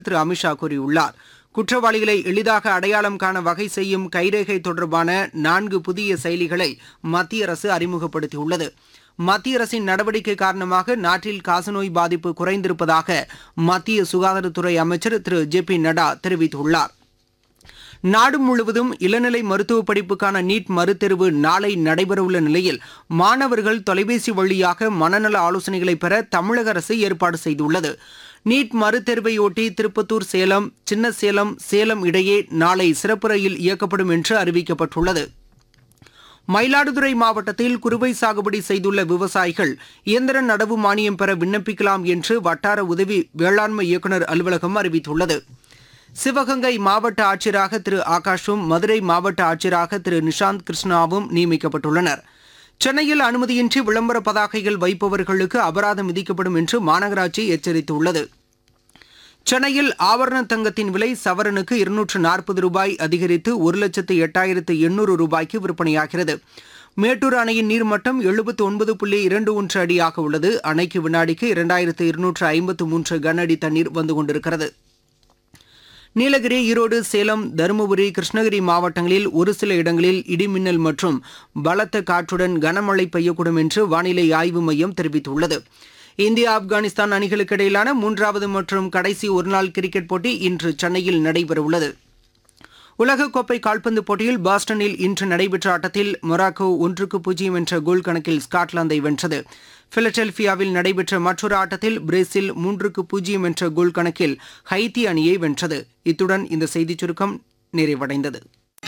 திரு அமித்ஷா கூறியுள்ளார் குற்றவாளிகளை எளிதாக அடையாளம் காண வகை செய்யும் கைரேகை தொடர்பான நான்கு புதிய செயலிகளை மத்திய அரசு அறிமுகப்படுத்தியுள்ளது மத்திய அரசின் நடவடிக்கை காரணமாக நாட்டில் காசநோய் பாதிப்பு குறைந்திருப்பதாக மத்திய சுகாதாரத்துறை அமைச்சர் திரு ஜே பி நட்டா தெரிவித்துள்ளார் நாடு முழுவதும் இளநிலை மருத்துவ படிப்புக்கான நீட் மறுதேர்வு நாளை நடைபெறவுள்ள நிலையில் மாணவர்கள் தொலைபேசி வழியாக மனநல ஆலோசனைகளை பெற தமிழக அரசு ஏற்பாடு செய்துள்ளது நீட் மறுதேர்வையொட்டி திருப்பத்தூர் சேலம் சின்ன சேலம் சேலம் இடையே நாளை சிறப்பு ரயில் இயக்கப்படும் என்று அறிவிக்கப்பட்டுள்ளது மயிலாடுதுறை மாவட்டத்தில் குறுவை சாகுபடி செய்துள்ள விவசாயிகள் இயந்திர நடவு மானியம் பெற விண்ணப்பிக்கலாம் என்று வட்டார உதவி வேளாண்மை இயக்குநர் அலுவலகம் அறிவித்துள்ளது சிவகங்கை மாவட்ட ஆட்சியராக திரு ஆகாஷும் மதுரை மாவட்ட ஆட்சியராக திரு நிஷாந்த் கிருஷ்ணாவும் நியமிக்கப்பட்டுள்ளனர் சென்னையில் அனுமதியின்றி விளம்பர பதாகைகள் வைப்பவர்களுக்கு அபராதம் விதிக்கப்படும் என்று மாநகராட்சி எச்சரித்துள்ளது சென்னையில் ஆபரண தங்கத்தின் விலை சவரனுக்கு இருநூற்று நாற்பது ரூபாய் அதிகரித்து ஒரு லட்சத்து எட்டாயிரத்து எண்ணூறு ரூபாய்க்கு விற்பனையாகிறது மேட்டூர் அணையின் நீர்மட்டம் எழுபத்து ஒன்பது புள்ளி இரண்டு ஒன்று அடியாக உள்ளது அணைக்கு வினாடிக்கு இரண்டாயிரத்து இருநூற்று ஐம்பத்து மூன்று கன அடி தண்ணீர் வந்து கொண்டிருக்கிறது நீலகிரி ஈரோடு சேலம் தருமபுரி கிருஷ்ணகிரி மாவட்டங்களில் ஒரு சில இடங்களில் இடிமின்னல் மற்றும் பலத்த காற்றுடன் கனமழை பெய்யக்கூடும் என்று வானிலை ஆய்வு மையம் தெரிவித்துள்ளது இந்தியா ஆப்கானிஸ்தான் அணிகளுக்கு இடையிலான மூன்றாவது மற்றும் கடைசி ஒருநாள் கிரிக்கெட் போட்டி இன்று சென்னையில் நடைபெறவுள்ளது உலகக்கோப்பை கால்பந்து போட்டியில் பாஸ்டனில் இன்று நடைபெற்ற ஆட்டத்தில் மொராக்கோ ஒன்றுக்கு பூஜ்ஜியம் என்ற கோல் கணக்கில் ஸ்காட்லாந்தை வென்றது பிலடெல்பியாவில் நடைபெற்ற மற்றொரு ஆட்டத்தில் பிரேசில் மூன்றுக்கு பூஜ்ஜியம் என்ற கோல் கணக்கில் ஹைத்தி அணியை வென்றது இத்துடன் இந்த செய்திச் சுருக்கம் நிறைவடைந்தது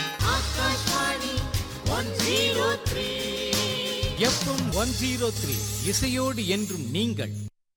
எஃப்எம் ஒன் ஜீரோ த்ரீ இசையோடு என்றும் நீங்கள்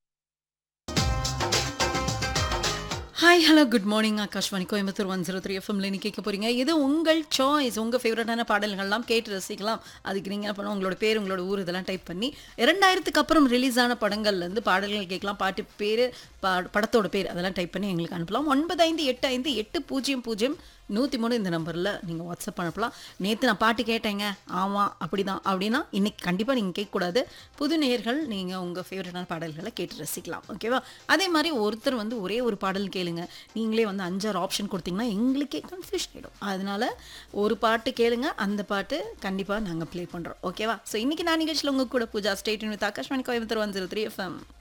hi hello good morning Akashvani Coimbatore one zero three எஃப்எம்ல நீ கேட்க போறீங்க இது உங்கள் சாய்ஸ் உங்கள் ஃபேவரட்டான பாடல்கள்லாம் கேட்டு ரசிக்கலாம் அதுக்கு நீங்கள் என்ன பண்ணணும் உங்களோட பேர் உங்களோட ஊர் இதெல்லாம் டைப் பண்ணி இரண்டாயிரத்துக்கு அப்புறம் ரிலீஸ் ஆன படங்கள்லேருந்து பாடல்கள் கேட்கலாம் பாட்டு பேர் படத்தோட பேர் அதெல்லாம் டைப் பண்ணி எங்களுக்கு அனுப்பலாம் ஒன்பது ஐந்து எட்டு ஐந்து எட்டு பூஜ்ஜியம் பூஜ்ஜியம் நூற்றி மூணு இந்த நம்பரில் நீங்கள் வாட்ஸ்அப் அனுப்பலாம் நேற்று நான் பாட்டு கேட்டேங்க ஆமாம் அப்படிதான் அப்படின்னா இன்னைக்கு கண்டிப்பாக நீங்கள் கேட்கக்கூடாது புது நேயர்கள் நீங்கள் உங்கள் ஃபேவரட்டான பாடல்களை கேட்டு ரசிக்கலாம் ஓகேவா அதே மாதிரி ஒருத்தர் வந்து ஒரே ஒரு பாடல் கேளுங்க நீங்களே வந்து அஞ்சாறு ஆப்ஷன் கொடுத்தீங்கன்னா எங்களுக்கே கன்ஃபியூஷன் ஆகிடும் அதனால ஒரு பாட்டு கேளுங்க அந்த பாட்டு கண்டிப்பாக நாங்கள் ப்ளே பண்ணுறோம் ஓகேவா ஸோ இன்னைக்கு நான் நிகழ்ச்சியில் உங்கள் கூட Pooja stayed with Akashvani Coimbatore one zero three FM